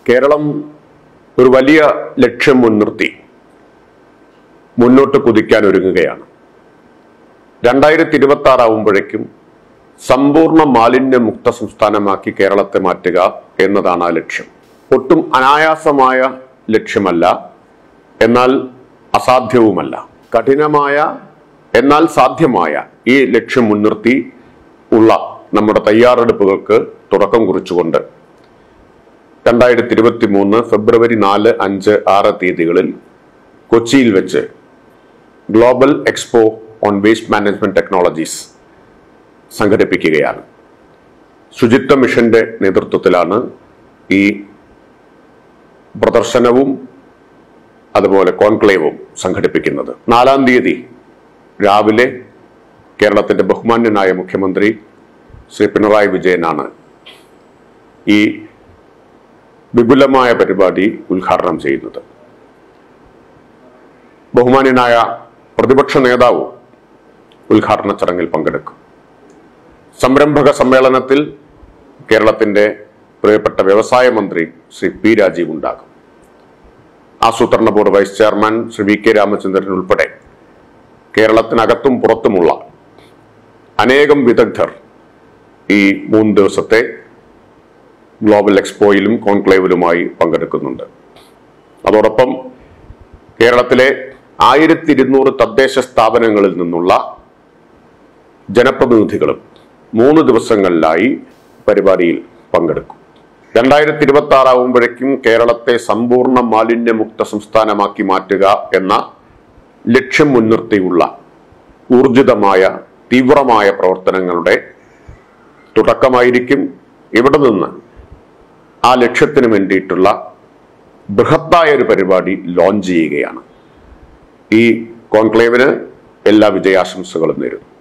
കേരളം ഒരു വലിയ ലക്ഷ്യം മുൻനിർത്തി മുന്നോട്ട് കുതിക്കാൻ ഒരുങ്ങുകയാണ് രണ്ടായിരത്തി ഇരുപത്തി ആറ് ആവുമ്പോഴേക്കും സമ്പൂർണ്ണ മാലിന്യമുക്ത സംസ്ഥാനമാക്കി കേരളത്തെ മാറ്റുക എന്നതാണ് ആ ലക്ഷ്യം ഒട്ടും അനായാസമായ ലക്ഷ്യമല്ല എന്നാൽ അസാധ്യവുമല്ല കഠിനമായ എന്നാൽ സാധ്യമായ ഈ ലക്ഷ്യം മുൻനിർത്തി ഉള്ള നമ്മുടെ തയ്യാറെടുപ്പുകൾക്ക് തുടക്കം കുറിച്ചുകൊണ്ട് രണ്ടായിരത്തി ഇരുപത്തി മൂന്ന് ഫെബ്രുവരി നാല് അഞ്ച് ആറ് തീയതികളിൽ കൊച്ചിയിൽ വെച്ച് global expo on waste management technologies സംഘടിപ്പിക്കുകയാണ് ശുചിത്വ മിഷന്റെ നേതൃത്വത്തിലാണ് ഈ പ്രദർശനവും അതുപോലെ കോൺക്ലേവും സംഘടിപ്പിക്കുന്നത് നാലാം തീയതി രാവിലെ കേരളത്തിന്റെ ബഹുമാന്യനായ മുഖ്യമന്ത്രി ശ്രീ പിണറായി വിജയനാണ് ഈ വിപുലമായ പരിപാടി ഉദ്ഘാടനം ചെയ്യുന്നത് ബഹുമാന്യനായ പ്രതിപക്ഷ നേതാവ് ഉദ്ഘാടന ചടങ്ങിൽ പങ്കെടുക്കും സംരംഭക സമ്മേളനത്തിൽ കേരളത്തിന്റെ പ്രിയപ്പെട്ട വ്യവസായ മന്ത്രി ശ്രീ പി രാജീവ് ഉണ്ടാകും ആസൂത്രണ board vice chairman Shri V K Ramachandran ഉൾപ്പെടെ കേരളത്തിനകത്തും പുറത്തുമുള്ള അനേകം വിദഗ്ധർ ഈ മൂന്ന് ദിവസത്തെ ഗ്ലോബൽ എക്സ്പോയിലും കോൺക്ലേവിലുമായി പങ്കെടുക്കുന്നുണ്ട് അതോടൊപ്പം കേരളത്തിലെ ആയിരത്തി ഇരുന്നൂറ് തദ്ദേശ സ്ഥാപനങ്ങളിൽ നിന്നുള്ള ജനപ്രതിനിധികളും മൂന്ന് ദിവസങ്ങളിലായി പരിപാടിയിൽ പങ്കെടുക്കും രണ്ടായിരത്തി ഇരുപത്തി ആറ് ആവുമ്പോഴേക്കും കേരളത്തെ സമ്പൂർണ്ണ മാലിന്യമുക്ത സംസ്ഥാനമാക്കി മാറ്റുക എന്ന ലക്ഷ്യം മുൻനിർത്തിയുള്ള ഊർജിതമായ തീവ്രമായ പ്രവർത്തനങ്ങളുടെ തുടക്കമായിരിക്കും ഇവിടെ നിന്ന് ആ ലക്ഷ്യത്തിന് വേണ്ടിയിട്ടുള്ള ബൃഹത്തായ ഒരു പരിപാടി ലോഞ്ച് ചെയ്യുകയാണ് ഈ കോൺക്ലേവിന് എല്ലാ വിജയാശംസകളും നേരുന്നു